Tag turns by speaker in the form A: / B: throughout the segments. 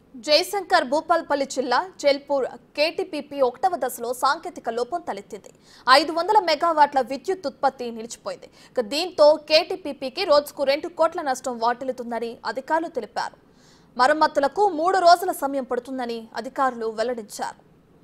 A: జయశంకర్ భూపాల్పల్లి జిల్లా జల్పూర్ కేటీపీపీ ఒకటవ దశలో సాంకేతిక లోపం తలెత్తింది ఐదు వందల మెగావాట్ల విద్యుత్ ఉత్పత్తి నిలిచిపోయింది ఇక దీంతో కేటీపీపీకి రోజుకు రెండు కోట్ల నష్టం వాటిల్లుతుందని అధికారులు తెలిపారు మరమ్మతులకు మూడు రోజుల సమయం పడుతుందని అధికారులు వెల్లడించారు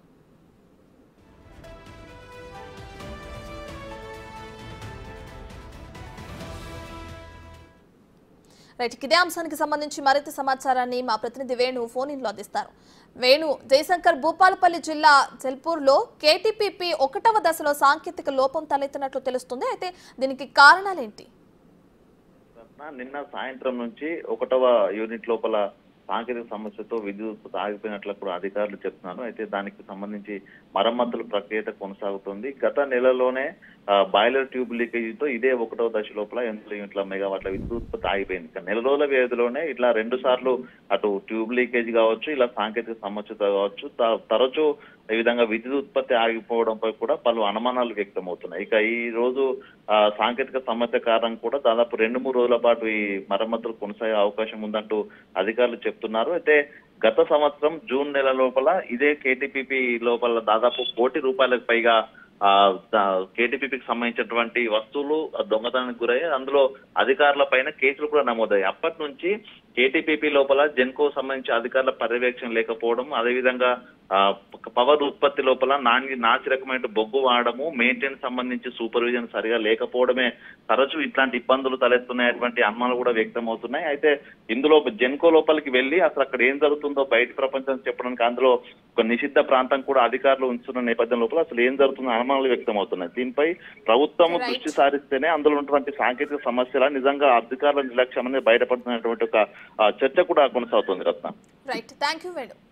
A: రైట్ ఇక ఇదే అంశానికి సంబంధించి మరింత సమాచారాన్ని మా ప్రతినిధి వేణు ఫోన్ ఇన్లో అందిస్తారు వేణు జయశంకర్ భూపాలపల్లి జిల్లా జల్పూర్లో కేటీపీపీ ఒకటవ దశలో సాంకేతిక లోపం తలెత్తినట్లు తెలుస్తుంది అయితే దీనికి కారణాలేంటి
B: రత్న, నిన్న సాయంత్రం నుంచి ఒకటవ యూనిట్ లోపల సాంకేతిక సమస్యతో విద్యుత్ ఉత్పత్తి ఆగిపోయినట్లు కూడా అధికారులు చెప్తున్నారు అయితే దానికి సంబంధించి మరమ్మతుల ప్రక్రియ కొనసాగుతుంది గత నెలలోనే ఆ, బాయిలర్ ట్యూబ్ లీకేజీతో ఇదే ఒకటవ దశ లోపల ఎనిమిది యూనిట్ల మెగావాట్ల విద్యుత్ ఉత్పత్తి ఆగిపోయింది ఇక నెల రోజుల వ్యవధిలోనే ఇట్లా రెండు సార్లు అటు ట్యూబ్ లీకేజ్ కావచ్చు ఇలా సాంకేతిక సమస్యతో కావచ్చు త- తరచూ ఈ విధంగా విద్యుత్ ఉత్పత్తి ఆగిపోవడంపై కూడా పలు అనుమానాలు వ్యక్తమవుతున్నాయి ఇక ఈ రోజు ఆ, సాంకేతిక సమస్య కారణం కూడా దాదాపు రెండు మూడు రోజుల పాటు ఈ మరమ్మతులు కొనసాగే అవకాశం ఉందంటూ అధికారులు చెప్తున్నారు అయితే గత సంవత్సరం జూన్ నెల లోపల ఇదే కేటీపీపీ లోపల దాదాపు కోటి రూపాయలకు పైగా ఆ కేటీపీకి సంబంధించినటువంటి వస్తువులు దొంగతనానికి గురయ్యాయి అందులో అధికారుల పైన కేసులు కూడా నమోదయ్యాయి అప్పటి నుంచి కేటీపీపీ లోపల జెన్కో సంబంధించి అధికారుల పర్యవేక్షణ లేకపోవడం అదేవిధంగా ఆ, పవర్ ఉత్పత్తి లోపల నాణ్య నాసి రకమైన బొగ్గు వాడము మెయింటెనెన్స్ సంబంధించి సూపర్విజన్ సరిగా లేకపోవడమే తరచూ ఇట్లాంటి ఇబ్బందులు తలెత్తున్నాయటువంటి అనుమానాలు కూడా వ్యక్తం అవుతున్నాయి అయితే ఇందులో జెన్కో లోపలికి వెళ్ళి అసలు అక్కడ ఏం జరుగుతుందో బయట ప్రపంచం చెప్పడానికి అందులో ఒక నిషిద్ధ ప్రాంతం కూడా అధికారులు ఉంచుతున్న నేపథ్యం లోపల అసలు ఏం జరుగుతుందో అనుమానాలు వ్యక్తం అవుతున్నాయి దీనిపై ప్రభుత్వం
A: Right.
B: దృష్టి సారిస్తేనే అందులో ఉన్నటువంటి సాంకేతిక సమస్యల నిజంగా అధికారుల నిర్లక్ష్యం అనేది బయటపడుతున్నటువంటి ఒక ఆ, చర్చ కూడా కొనసాగుతుంది Ratna
A: right thank you Venu